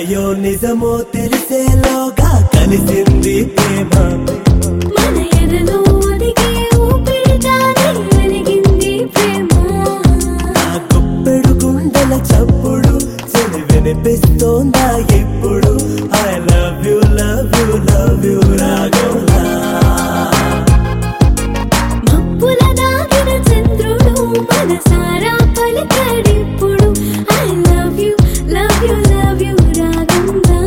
కలయో నిజమో తెలిసేలోగా కలిసింది ప్రేమ మన ఎదలో ఒదిగే ఊపిరిగానే వెలిగింది ప్రేమ ఆ గుప్పెడు గుండెల చప్పుడు చెలి వినిపిస్తోందా ఇప్పుడు I love you love you love you రాగంలా మబ్బుల దాగిన చంద్రుడు మనసారా పలికాడిప్పుడు I love you love you love you రాగంగా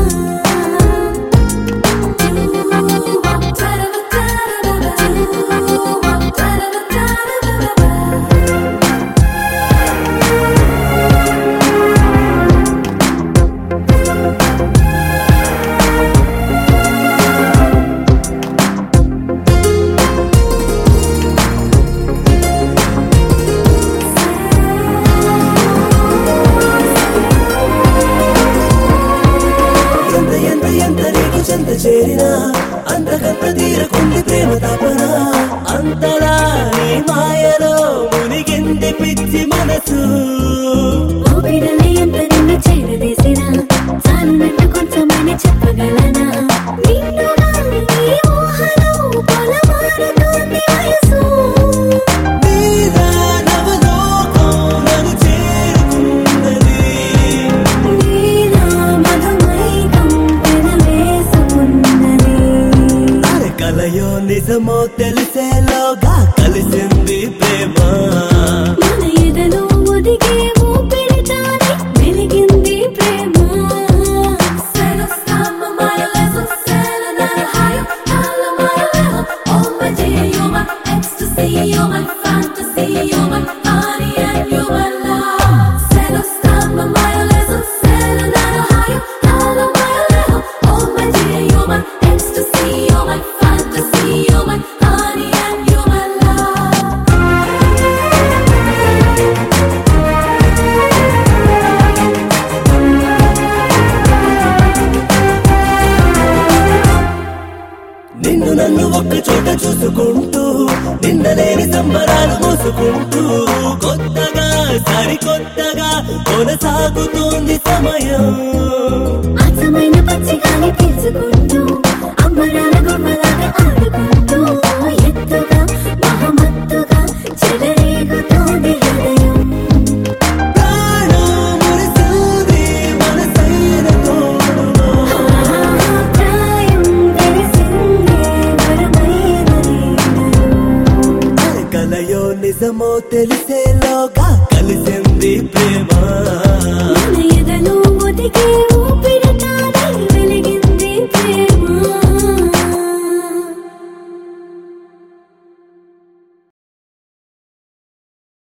ఎంత ఎంత ఎంత నీకు చెంత చేరినా అంతకంత తీరకుంది ప్రేమ తపన అంతలా నీ మాయలో మునిగింది పిచ్చి మనసు ఊపిరిని ఎంత నిన్ను చేరదీసినా చాలునట్టు కొంచెమైనా చెప్పగలనా నిన్నుగా నీ ఊహలో పొలమారుతోంది వయసు నీలా నవలోకం నన్ను చేరుకున్నది నీలా మధుమైకం పెనవేసుకున్నది అరే కలయో నిజమో తెలిసేలోగా కలిసింది ప్రేమ మన ఎదలో ఒదిగే ఊపిరిగానే వెలిగింది ప్రేమ Celo sta male leso, celo nel haio, alla mare Oh my dear, you're my ecstasy, you're my fantasy, you're my honey and you're my love Celo sta male leso, celo nel haio, alla mare Oh my dear, you're my ecstasy, you're my fantasy, you're my honey and you're my love నిన్ను నన్ను ఒక్క చోట చూసుకుంటూ నిన్నలేని సంబరాలు మోసుకుంటూ కొత్తగా సరికొత్తగా కొనసాగుతోంది సమయం అచ్చమైన పచ్చిగాలి పీల్చుకుంటూ అంబరాల గుమ్మలాగా ఆడుకుంటూ ఎత్తుగా మహమత్తుగా చెలరేగుతోంది హృదయం ప్రాణం మురిసింది మనసైన తోడులో. ప్రాయం తెలిసిందే వరమైన అరే కలయో నిజమో తెలిసేలోగా కలిసింది ప్రేమ మన ఎదలో ఒదిగే